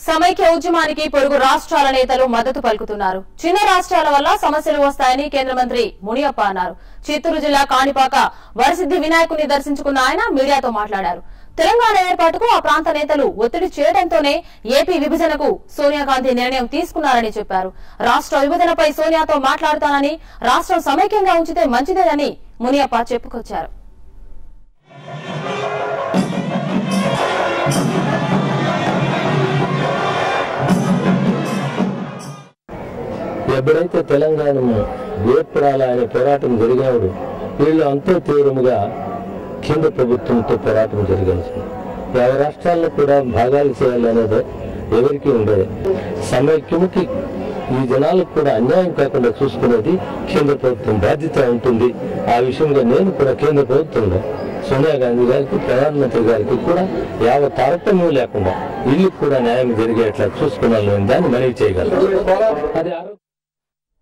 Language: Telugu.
సమైక్య ఉద్యమానికి పొరుగు రాష్ట్రాల నేతలు మద్దతు పలుకుతున్నారు చిన్న రాష్ట్రాల వల్ల సమస్యలు వస్తాయని కేంద్ర మంత్రి మునియప్ప అన్నారు చిత్తూరు జిల్లా కాణిపాక వరసిద్ది వినాయకుడిని దర్శించుకున్న ఆయన మీడియాతో మాట్లాడారు తెలంగాణ ఏర్పాటుకు ఆ ప్రాంత నేతలు ఒత్తిడి చేయడంతోనే ఏపీ విభజనకు సోనియా గాంధీ నిర్ణయం తీసుకున్నారని చెప్పారు రాష్ట్ర విభజనపై సోనియాతో మాట్లాడుతానని రాష్ట్రం సమైక్యంగా ఉంచితే మంచిదేనని మునియప్ప చెప్పుకొచ్చారు ఎప్పుడైతే తెలంగాణను ఏర్పడాలనే పోరాటం జరిగినప్పుడు వీళ్ళు అంతో తీవ్రముగా కేంద్ర ప్రభుత్వంతో పోరాటం జరిగింది యాభై రాష్ట్రాల్లో కూడా భాగాలు చేయాలనేది ఎవరికి ఉండేది సమైక్యముకి ఈ జనాలకు కూడా అన్యాయం కాకుండా చూసుకునేది కేంద్ర ప్రభుత్వం బాధ్యత ఉంటుంది ఆ విషయంలో నేను కూడా కేంద్ర ప్రభుత్వంలో సోనియా గాంధీ గారికి ప్రధానమంత్రి గారికి కూడా యావ తారతమ్యం లేకుండా వీళ్ళకి కూడా న్యాయం జరిగేట్లా చూసుకున్నాను దాన్ని మనవి చేయగలను అది ఆరో-